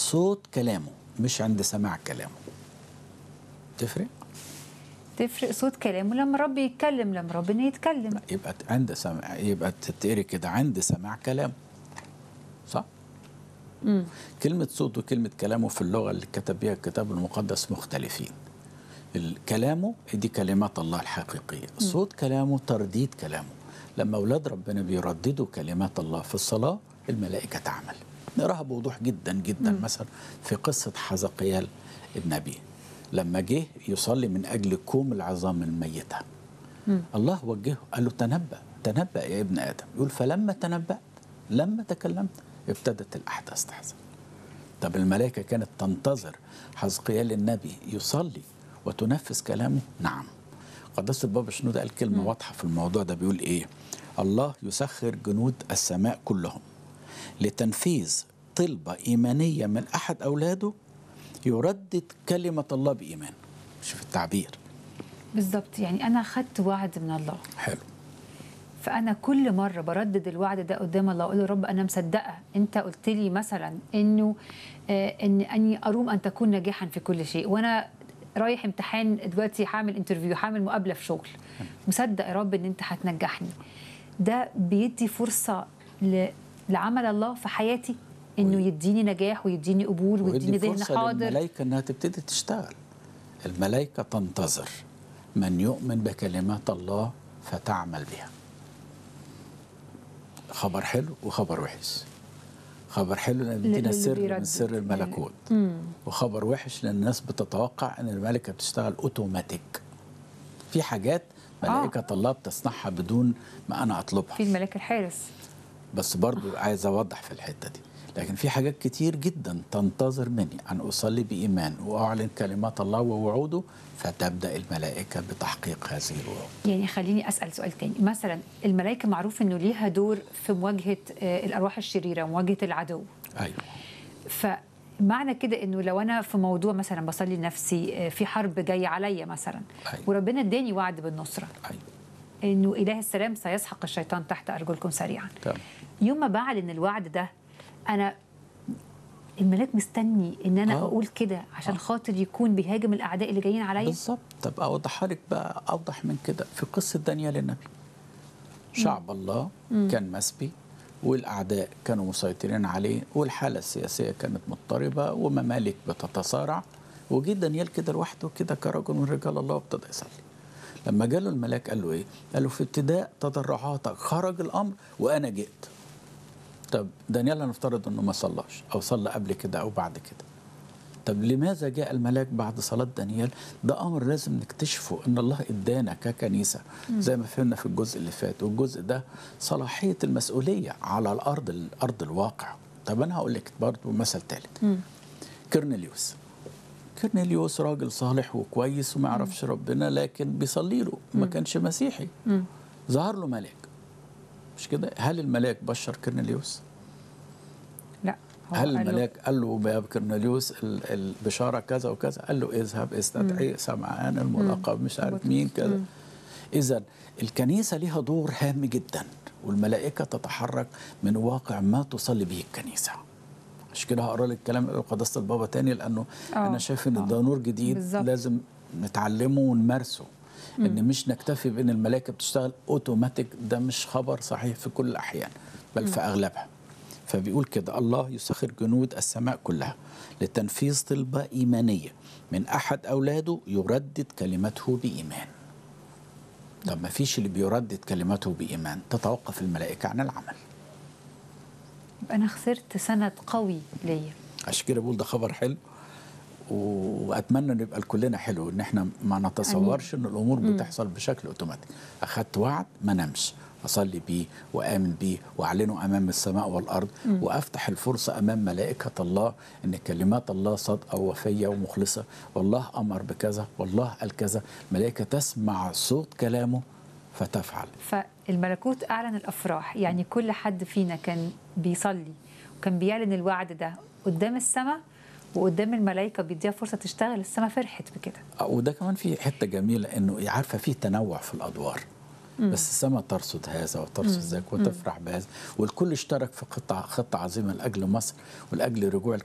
صوت كلامه مش عند سماع كلامه تفرق تفرق صوت كلامه لما رب يتكلم لما ربنا يتكلم يبقى عند سماع يبقى تتقري كده عند سماع كلامه صح مم. كلمة صوت وكلمة كلامه في اللغة اللي كتب بها الكتاب المقدس مختلفين ال- كلامه دي كلمات الله الحقيقية صوت كلامه ترديد كلامه لما أولاد ربنا بيرددوا كلمات الله في الصلاة الملائكة تعمل نراها بوضوح جدا جدا مم. مثلا في قصة حزقيال النبي لما جه يصلي من أجل كوم العظام الميتة مم. الله وجهه قال له تنبأ تنبأ يا ابن آدم يقول فلما تنبأت لما تكلمت ابتدت الأحداث تحصل طب الملائكة كانت تنتظر حزقيال النبي يصلي وتنفذ كلامه نعم قداسة البابا شنودة قال كلمة مم. واضحة في الموضوع ده بيقول إيه الله يسخر جنود السماء كلهم لتنفيذ طلبة إيمانية من أحد أولاده يردد كلمة الله بإيمان شوف التعبير بالظبط يعني انا اخدت وعد من الله حلو فانا كل مره بردد الوعد ده قدام الله اقول له رب انا مصدقه انت قلت لي مثلا انه آه ان اني اروم ان تكون ناجحا في كل شيء وانا رايح امتحان دلوقتي هعمل انترفيو هعمل مقابله في شغل مصدق يا رب ان انت هتنجحني ده بيدي فرصه ل... لعمل الله في حياتي انه يديني نجاح ويديني قبول ويديني ويدي ذهن فرصة حاضر للملائكة إنها تبتدي تشتغل الملائكة تنتظر من يؤمن بكلمات الله فتعمل بها خبر حلو وخبر وحش خبر حلو لأن بيدينا للي سر من بيردد. سر الملكوت مم. وخبر وحش لأن الناس بتتوقع أن الملائكة بتشتغل أوتوماتيك في حاجات ملائكة الله بتصنعها بدون ما أنا أطلبها في الملاك الحارس بس برضو عايز اوضح في الحته دي لكن في حاجات كتير جدا تنتظر مني ان اصلي بايمان واعلن كلمات الله ووعوده فتبدا الملائكه بتحقيق هذه الوعود يعني خليني اسال سؤال تاني مثلا الملائكه معروف انه ليها دور في مواجهه آه، الارواح الشريره مواجهه العدو ايوه فمعنى كده انه لو انا في موضوع مثلا بصلي لنفسي آه، في حرب جايه عليا مثلا أيوة. وربنا اداني وعد بالنصره ايوه انه اله السلام سيسحق الشيطان تحت ارجلكم سريعا تمام يوم ما بعلن الوعد ده انا الملاك مستني ان انا آه. اقول كده عشان آه. خاطر يكون بيهاجم الاعداء اللي جايين عليا بالظبط طب اوضحها لك بقى اوضح من كده في قصه دانيال النبي شعب الله كان مسبي والاعداء كانوا مسيطرين عليه والحاله السياسيه كانت مضطربه وممالك بتتصارع وجه دانيال كده لوحده كده كرجل من رجال الله وابتدى يصلي لما جاله الملاك قال له ايه؟ قال له في ابتداء تضرعاتك خرج الامر وانا جئت. طب دانيال هنفترض انه ما صلاش او صلى قبل كده او بعد كده. طب لماذا جاء الملاك بعد صلاة دانيال؟ ده أمر لازم نكتشفه إن الله إدانا ككنيسة زي ما فهمنا في الجزء اللي فات والجزء ده صلاحية المسؤولية على الأرض الأرض الواقع. طب أنا هقول لك برضه مثل ثالث مم. كرنيليوس كرنيليوس راجل صالح وكويس وما يعرفش ربنا لكن بيصلي له ما كانش مسيحي مم. ظهر له ملاك مش كده هل الملاك بشر كرنيليوس لا هو هل قال له- الملاك قال له يا كرنيليوس ال- البشاره كذا وكذا قال له اذهب استدعي سمعان الملقب مش عارف مين كذا اذا الكنيسه ليها دور هام جدا والملائكه تتحرك من واقع ما تصلي به الكنيسه مش كده هقرا لك كلام قداسه البابا تاني لانه آه، انا شايف ان آه. ده نور جديد بالظبط. لازم نتعلمه ونمارسه ان مش نكتفي بان الملائكه بتشتغل اوتوماتيك ده مش خبر صحيح في كل الاحيان بل في اغلبها فبيقول كده الله يسخر جنود السماء كلها لتنفيذ طلبة إيمانية من أحد أولاده يردد كلمته بإيمان طب ما فيش اللي بيردد كلمته بإيمان تتوقف الملائكة عن العمل يبقى انا خسرت سند قوي ليا عشان كده بقول ده خبر حلو و- واتمنى ان يبقى لكلنا حلو ان احنا ما نتصورش ان الامور بتحصل بشكل اوتوماتيك اخدت وعد ما نمش اصلي بيه وامن بيه واعلنه امام السماء والارض وافتح الفرصه امام ملائكه الله ان كلمات الله صادقه ووفيه ومخلصه والله امر بكذا والله قال كذا ملائكه تسمع صوت كلامه فتفعل فالملكوت اعلن الافراح يعني كل حد فينا كان بيصلي وكان بيعلن الوعد ده قدام السماء وقدام الملائكه بيديها فرصه تشتغل السماء فرحت بكده آه، وده كمان في حته جميله انه عارفه في تنوع في الادوار بس السماء ترصد هذا وترصد ذاك وتفرح بهذا والكل اشترك في قطع خطه عظيمه لاجل مصر ولاجل رجوع